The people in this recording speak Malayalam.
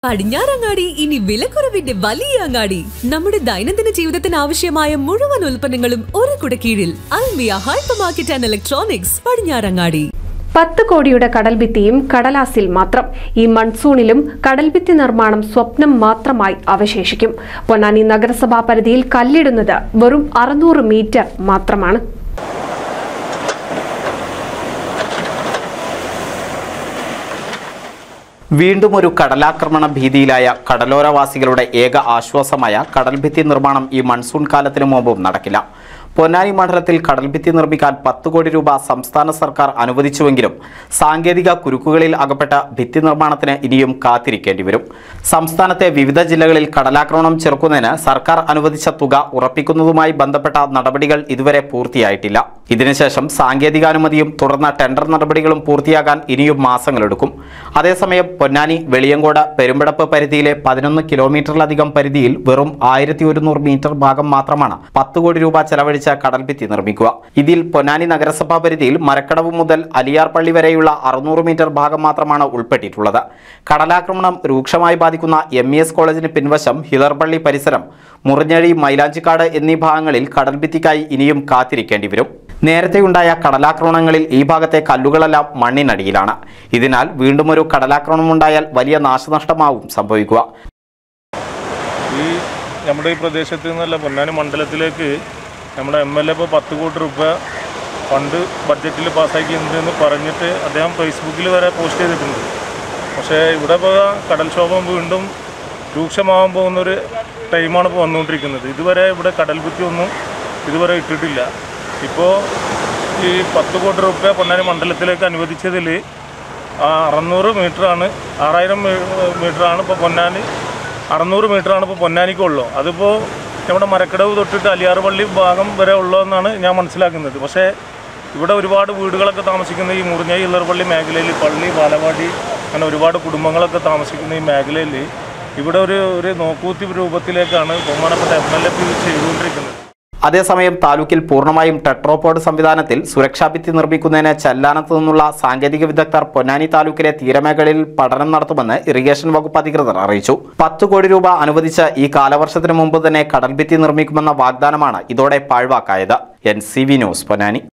പടിഞ്ഞാറങ്ങാടി ഇനി വിലക്കുറവിന്റെ വലിയ അങ്ങാടി നമ്മുടെ ദൈനംദിന ജീവിതത്തിന് ആവശ്യമായ മുഴുവൻ ഉൽപ്പന്നങ്ങളും ഒരു കുടക്കീഴിൽ Almiya hyper market and electronics Padinjarangadi പത്ത് കോടിയുടെ കടൽഭിത്തിയും കടലാസിൽ മാത്രം ഈ മൺസൂണിലും കടൽഭിത്തി നിർമ്മാണം സ്വപ്നം മാത്രമായി അവശേഷിക്കും പൊന്നാനി നഗരസഭാ പരിധിയിൽ കല്ലിടുന്നത് വെറും അറുന്നൂറ് മീറ്റർ മാത്രമാണ് വീണ്ടും ഒരു കടലാക്രമണ ഭീതിയിലായ കടലോരവാസികളുടെ ഏക ആശ്വാസമായ കടൽഭിത്തി നിർമ്മാണം ഈ മൺസൂൺ കാലത്തിനു മുമ്പും നടക്കില്ല പൊന്നാനി മണ്ഡലത്തിൽ കടൽഭിത്തി നിർമ്മിക്കാൻ പത്ത് കോടി രൂപ സംസ്ഥാന സർക്കാർ അനുവദിച്ചുവെങ്കിലും സാങ്കേതിക കുരുക്കുകളിൽ അകപ്പെട്ട ഭിത്തി നിർമ്മാണത്തിന് ഇനിയും കാത്തിരിക്കേണ്ടി വരും സംസ്ഥാനത്തെ വിവിധ ജില്ലകളിൽ കടലാക്രമണം ചെറുക്കുന്നതിന് സർക്കാർ അനുവദിച്ച തുക ഉറപ്പിക്കുന്നതുമായി ബന്ധപ്പെട്ട നടപടികൾ ഇതുവരെ പൂർത്തിയായിട്ടില്ല ഇതിനുശേഷം സാങ്കേതികാനുമതിയും തുടർന്ന് ടെൻഡർ നടപടികളും പൂർത്തിയാകാൻ ഇനിയും മാസങ്ങളെടുക്കും അതേസമയം പൊന്നാനി വെളിയങ്കോട് പെരുമ്പടപ്പ് പരിധിയിലെ പതിനൊന്ന് കിലോമീറ്ററിലധികം പരിധിയിൽ വെറും ആയിരത്തി ഒരുന്നൂറ് മീറ്റർ ഭാഗം മാത്രമാണ് പത്ത് കോടി രൂപ ചെലവഴിച്ച കടൽഭിത്തി നിർമ്മിക്കുക ഇതിൽ പൊന്നാനി നഗരസഭാ പരിധിയിൽ മരക്കടവ് മുതൽ അലിയാർ പള്ളി വരെയുള്ള അറുന്നൂറ് മീറ്റർ ഭാഗം മാത്രമാണ് ഉൾപ്പെട്ടിട്ടുള്ളത് കടലാക്രമണം രൂക്ഷമായി ബാധിക്കുന്ന എം ഇ എസ് കോളേജിന് പിൻവശം ഹിലർപള്ളി പരിസരം മുറിഞ്ഞഴി മൈലാഞ്ചിക്കാട് എന്നീ ഭാഗങ്ങളിൽ കടൽഭിത്തിക്കായി ഇനിയും കാത്തിരിക്കേണ്ടി വരും നേരത്തെയുണ്ടായ കടലാക്രമണങ്ങളിൽ ഈ ഭാഗത്തെ കല്ലുകളെല്ലാം മണ്ണിനടിയിലാണ് ഇതിനാൽ വീണ്ടും ഒരു കടലാക്രമണമുണ്ടായാൽ വലിയ നാശനഷ്ടമാവും സംഭവിക്കുക ഈ നമ്മുടെ ഈ പ്രദേശത്ത് നിന്നല്ല പൊന്നാനി മണ്ഡലത്തിലേക്ക് നമ്മുടെ എം എൽ എ ഇപ്പോൾ പത്ത് കോടി രൂപ ഫണ്ട് ബഡ്ജറ്റിൽ പാസ്സാക്കിയിട്ടുണ്ടെന്ന് പറഞ്ഞിട്ട് അദ്ദേഹം ഫേസ്ബുക്കിൽ വരെ പോസ്റ്റ് ചെയ്തിട്ടുണ്ട് പക്ഷേ ഇവിടെ ഇപ്പോൾ കടൽക്ഷോഭം വീണ്ടും രൂക്ഷമാകാൻ പോകുന്നൊരു ടൈമാണ് ഇപ്പോൾ വന്നുകൊണ്ടിരിക്കുന്നത് ഇതുവരെ ഇവിടെ കടൽ ഒന്നും ഇതുവരെ ഇട്ടിട്ടില്ല ഇപ്പോൾ ഈ പത്ത് കോടി രൂപ പൊന്നാനി മണ്ഡലത്തിലേക്ക് അനുവദിച്ചതിൽ ആ അറുന്നൂറ് മീറ്ററാണ് ആറായിരം മീറ്ററാണ് ഇപ്പോൾ പൊന്നാനി അറുന്നൂറ് മീറ്ററാണ് ഇപ്പോൾ പൊന്നാനിക്കുള്ളൂ അതിപ്പോൾ നമ്മുടെ മരക്കടവ് തൊട്ടിട്ട് അലിയാറുപള്ളി ഭാഗം വരെ ഉള്ളതെന്നാണ് ഞാൻ മനസ്സിലാക്കുന്നത് പക്ഷേ ഇവിടെ ഒരുപാട് വീടുകളൊക്കെ താമസിക്കുന്ന ഈ മുറിഞ്ഞ ഇല്ലർപള്ളി മേഖലയിൽ പള്ളി ബാലവാടി അങ്ങനെ ഒരുപാട് കുടുംബങ്ങളൊക്കെ താമസിക്കുന്ന ഈ മേഖലയിൽ ഇവിടെ ഒരു ഒരു നോക്കൂത്തി രൂപത്തിലേക്കാണ് ബഹുമാനപ്പെട്ട എം എൽ എ പി ചെയ്തുകൊണ്ടിരിക്കുന്നത് അതേസമയം താലൂക്കിൽ പൂർണ്ണമായും ടെട്രോപോഡ് സംവിധാനത്തിൽ സുരക്ഷാ ഭിത്തി നിർമ്മിക്കുന്നതിന് ചെല്ലാനത്ത് നിന്നുള്ള സാങ്കേതിക വിദഗ്ധർ പൊന്നാനി താലൂക്കിലെ തീരമേഖലയിൽ പഠനം നടത്തുമെന്ന് ഇറിഗേഷൻ വകുപ്പ് അധികൃതർ അറിയിച്ചു പത്ത് കോടി രൂപ അനുവദിച്ച് ഈ കാലവർഷത്തിന് മുമ്പ് തന്നെ കടൽഭിത്തി നിർമ്മിക്കുമെന്ന വാഗ്ദാനമാണ് ഇതോടെ പാഴ്വാക്കായത് N C V news Ponnani